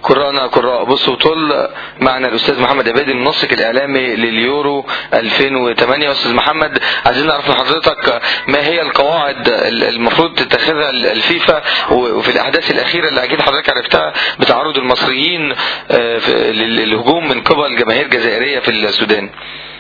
قراءنا قراء بصوا طول معنا الاستاذ محمد عبادي المنسق الاعلامي لليورو 2008 استاذ محمد عايزين نعرف من حضرتك ما هي القواعد المفروض تتخذها الفيفا وفي الاحداث الاخيره اللي اكيد حضرتك عرفتها بتعرض المصريين آه، في- للهجوم من قبل جماهير جزائريه في السودان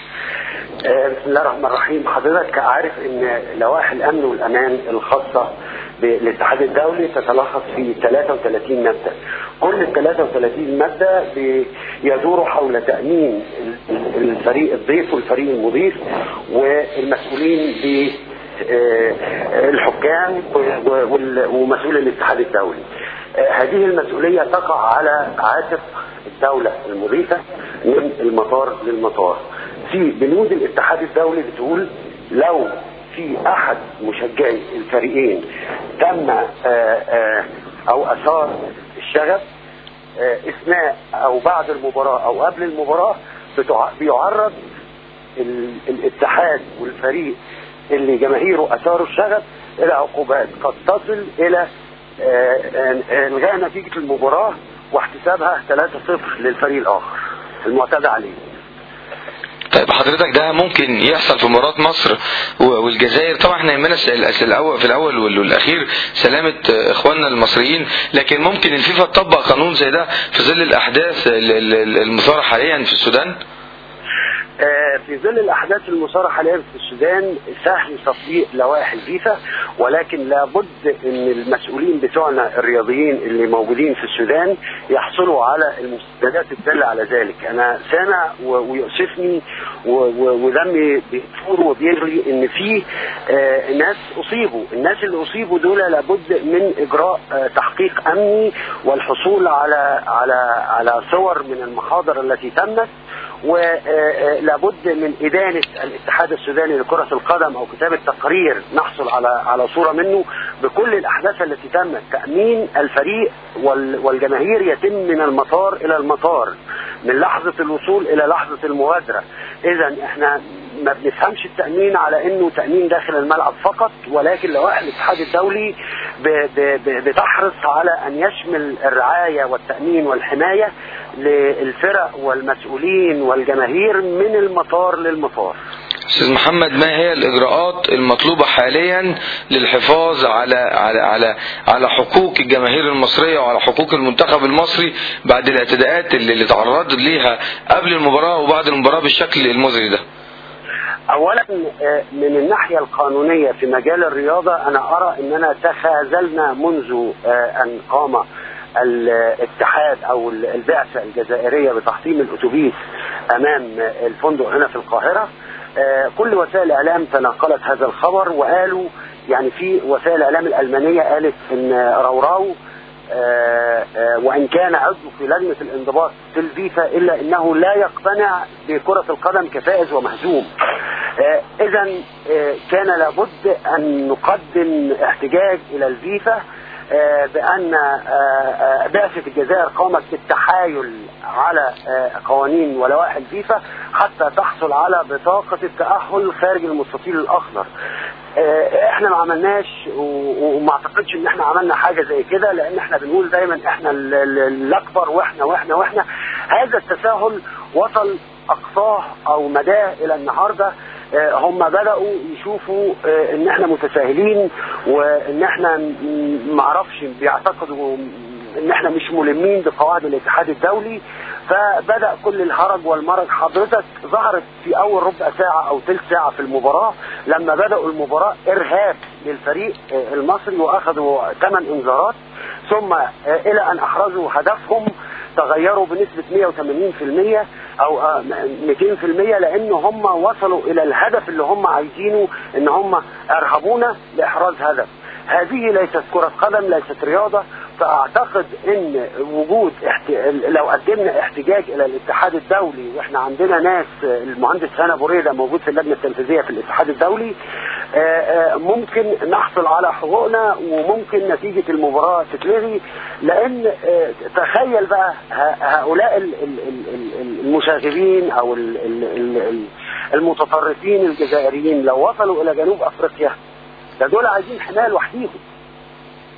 آه، بسم الله الرحمن الرحيم حضرتك عارف ان لوائح الامن والامان الخاصه بالاتحاد الدولي تتلخص في 33 ماده كل ال 33 ماده بي- يدور حول تامين ال- الفريق الضيف والفريق المضيف والمسؤولين ب آه، الحكام و- وال- ومسؤول الاتحاد الدولي آه، هذه المسؤولية تقع على عاتق الدولة المضيفة من المطار للمطار في بنود الاتحاد الدولي بتقول لو في احد مشجعي الفريقين تم آه، آه، او اثار الشغب آه، اثناء او بعد المباراة او قبل المباراة بتع- بيعرض ال- الاتحاد والفريق اللي جماهيره اثاروا الشغب الى عقوبات قد تصل الى آه، آه، الغاء نتيجه المباراه واحتسابها 3-0 للفريق الاخر المعتدى عليه. طيب حضرتك ده ممكن يحصل في مباراة مصر و- والجزائر طبعا احنا يهمنا الس- الس- الاول في الاول وال- والاخير سلامة آه، اخواننا المصريين لكن ممكن الفيفا تطبق قانون زي ده في ظل الاحداث ال- ال- المثارة حاليا في السودان آه، في ظل الاحداث المثاره حاليا في السودان سهل تطبيق لوائح الفيفا ولكن لابد ان المسؤولين بتوعنا الرياضيين اللي موجودين في السودان يحصلوا على المستندات الداله على ذلك انا سامع و- ويؤسفني و- و- ودمي بيفور وبيجري ان في آه، ناس اصيبوا الناس اللي اصيبوا دول لابد من اجراء آه، تحقيق امني والحصول على على على صور من المحاضر التي تمت ولابد من إدانة الاتحاد السوداني لكرة القدم أو كتابة تقرير نحصل على على صورة منه بكل الأحداث التي تمت تأمين الفريق وال- والجماهير يتم من المطار إلى المطار من لحظة الوصول إلى لحظة المغادرة إذا إحنا ما بنفهمش التأمين على إنه تأمين داخل الملعب فقط ولكن لوائح الاتحاد الدولي ب- ب- ب- بتحرص على أن يشمل الرعاية والتأمين والحماية للفرق والمسؤولين والجماهير من المطار للمطار استاذ محمد ما هي الاجراءات المطلوبة حاليا للحفاظ على على على على حقوق الجماهير المصرية وعلى حقوق المنتخب المصري بعد الاعتداءات اللي اللي تعرضت ليها قبل المباراة وبعد المباراة بالشكل المزري ده اولا آه، من الناحيه القانونيه في مجال الرياضه انا ارى اننا تخاذلنا منذ آه، ان قام الاتحاد او البعثه الجزائريه بتحطيم الاتوبيس امام الفندق هنا في القاهره آه، كل وسائل الاعلام تناقلت هذا الخبر وقالوا يعني في وسائل الاعلام الالمانيه قالت ان روراو آه، آه، وان كان عضو في لجنه الانضباط في الفيفا الا انه لا يقتنع بكره القدم كفائز ومهزوم. اذا كان لابد ان نقدم احتجاج الى الفيفا آه، بان آه، آه، بعثه الجزائر قامت بالتحايل على آه، قوانين ولوائح الفيفا حتى تحصل على بطاقه التاهل خارج المستطيل الاخضر. آه، احنا ما عملناش و- وما اعتقدش ان احنا عملنا حاجه زي كده لان احنا بنقول دايما احنا ال- ال- الاكبر واحنا واحنا واحنا هذا التساهل وصل اقصاه او مداه الى النهارده آه، هم بدأوا يشوفوا آه، ان احنا متساهلين وان احنا م- معرفش بيعتقدوا ان احنا مش ملمين بقواعد الاتحاد الدولي فبدأ كل الهرج والمرج حضرتك ظهرت في اول ربع ساعة او ثلث ساعة في المباراة لما بدأوا المباراة ارهاب للفريق آه، المصري واخذوا ثمان انذارات ثم آه، الى ان احرزوا هدفهم تغيروا بنسبة 180% او آه، 200% لان هم وصلوا الى الهدف اللي هم عايزينه ان هم ارهبونا لاحراز هدف هذه ليست كرة قدم ليست رياضة فاعتقد ان وجود احت... لو قدمنا احتجاج الى الاتحاد الدولي واحنا عندنا ناس المهندس هنا بريدة موجود في اللجنة التنفيذية في الاتحاد الدولي آه، آه، ممكن نحصل على حقوقنا وممكن نتيجة المباراة تتلغي لان آه، تخيل بقى ه- هؤلاء ال- ال- ال- ال- المشاغبين او ال- ال- ال- ال- المتطرفين الجزائريين لو وصلوا الى جنوب افريقيا ده دول عايزين حماية لوحديهم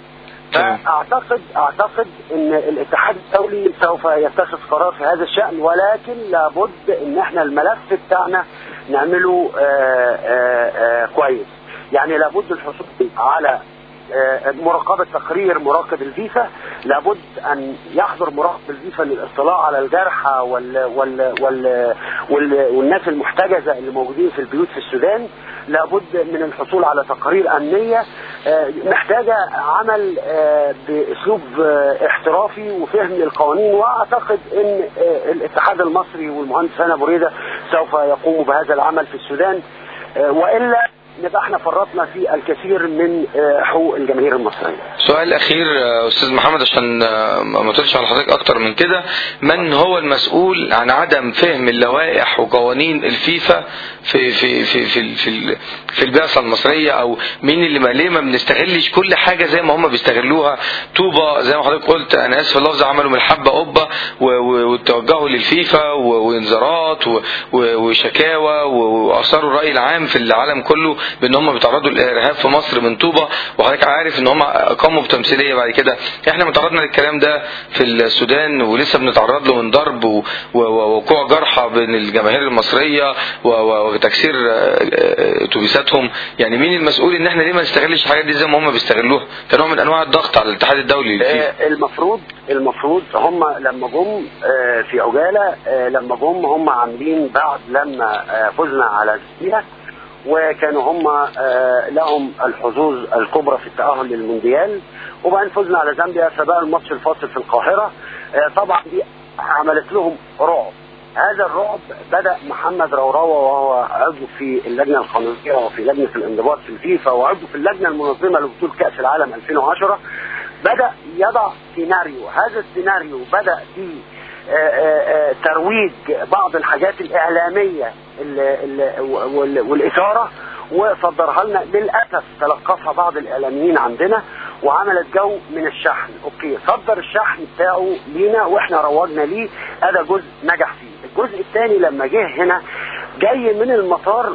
تمام. فاعتقد اعتقد ان الاتحاد الدولي سوف يتخذ قرار في هذا الشان ولكن لابد ان احنا الملف بتاعنا نعمله آه، آه، آه، كويس يعني لابد الحصول على آه، مراقبة تقرير مراقب الفيفا لابد أن يحضر مراقب الفيفا للاطلاع على الجرحى وال وال وال وال والناس المحتجزة اللي موجودين في البيوت في السودان لابد من الحصول على تقارير أمنية آه، محتاجة عمل آه، بأسلوب آه، احترافي وفهم للقوانين وأعتقد أن آه، الاتحاد المصري والمهندس هنا بريدة سوف يقوموا بهذا العمل في السودان آه، وإلا نبقى احنا فرطنا في الكثير من آه، حقوق الجماهير المصريه. سؤال اخير آه، استاذ محمد عشان آه، ما اطولش على حضرتك اكتر من كده من هو المسؤول عن عدم فهم اللوائح وقوانين الفيفا في في في في في, في البعثه المصريه او مين اللي ما ليه ما بنستغلش كل حاجه زي ما هم بيستغلوها طوبه زي ما حضرتك قلت انا اسف اللفظ عملوا من الحبه قبه و- و- وتوجهوا للفيفا و- وانذارات و- و- وشكاوى و- واثاروا الراي العام في العالم كله بان هم بيتعرضوا للارهاب في مصر من طوبه وحضرتك عارف ان هم قاموا بتمثيليه بعد كده احنا تعرضنا للكلام ده في السودان ولسه بنتعرض له من ضرب و- و- ووقوع جرحى بين الجماهير المصريه و- و- وتكسير آه، آه، اتوبيساتهم يعني مين المسؤول ان احنا ليه ما نستغلش الحاجات دي زي ما هم بيستغلوها كنوع من انواع الضغط على الاتحاد الدولي للفيفا آه، المفروض المفروض هم لما جم آه، في عجاله آه، لما جم هم عاملين بعد لما آه، فزنا على زامبيا وكانوا هم آه، لهم الحظوظ الكبرى في التاهل للمونديال وبعدين فزنا على زامبيا فبقى الماتش الفاصل في القاهره آه، طبعا دي عملت لهم رعب هذا الرعب بدا محمد روراوه وهو عضو في اللجنه القانونيه وفي لجنه الانضباط في الفيفا وعضو في اللجنه المنظمه لبطوله كاس العالم 2010 بدا يضع سيناريو هذا السيناريو بدا في آه، آه، آه، ترويج بعض الحاجات الاعلاميه ال- ال- وال- والاثاره وصدرها لنا للاسف تلقفها بعض الاعلاميين عندنا وعملت جو من الشحن اوكي صدر الشحن بتاعه لينا واحنا روجنا ليه هذا جزء نجح فيه الجزء الثاني لما جه هنا جاي من المطار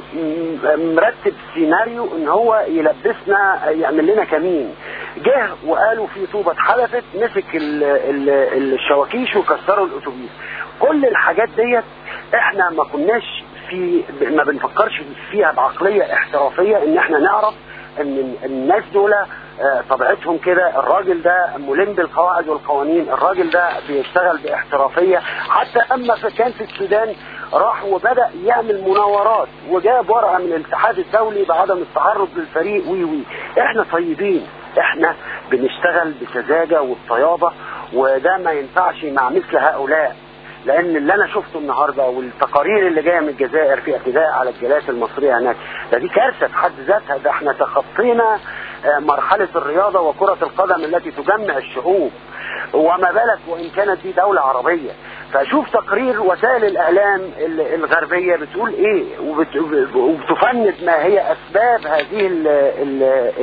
م- مرتب سيناريو ان هو يلبسنا يعمل لنا كمين جه وقالوا في طوبة اتحدثت مسك ال ال الشواكيش وكسروا الاتوبيس كل الحاجات ديت احنا ما كناش في ما بنفكرش فيها بعقلية احترافية ان احنا نعرف ان الناس دول آه، طبيعتهم كده الراجل ده ملم بالقواعد والقوانين الراجل ده بيشتغل باحترافية حتى اما في- كان في السودان راح وبدأ يعمل مناورات وجاب ورقة من الاتحاد الدولي بعدم التعرض للفريق وي وي احنا طيبين احنا بنشتغل بسذاجة والطيابة وده ما ينفعش مع مثل هؤلاء لان اللي انا شفته النهارده والتقارير اللي جايه من الجزائر في اعتداء على الجاليات المصريه هناك ده دي كارثه في حد ذاتها ده احنا تخطينا آه، مرحله الرياضه وكره القدم التي تجمع الشعوب وما بالك وان كانت دي دوله عربيه فشوف تقرير وسائل الاعلام ال- الغربيه بتقول ايه وبت- وبتفند ما هي اسباب هذه ال ال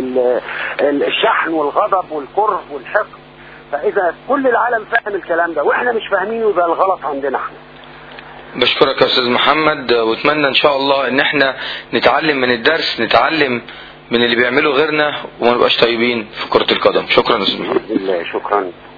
ال الشحن والغضب والكره والحقد فاذا كل العالم فاهم الكلام ده واحنا مش فاهمينه يبقى الغلط عندنا احنا بشكرك يا استاذ محمد واتمنى ان شاء الله ان احنا نتعلم من الدرس نتعلم من اللي بيعمله غيرنا وما نبقاش طيبين في كرة القدم شكرا يا استاذ محمد باذن الله شكرا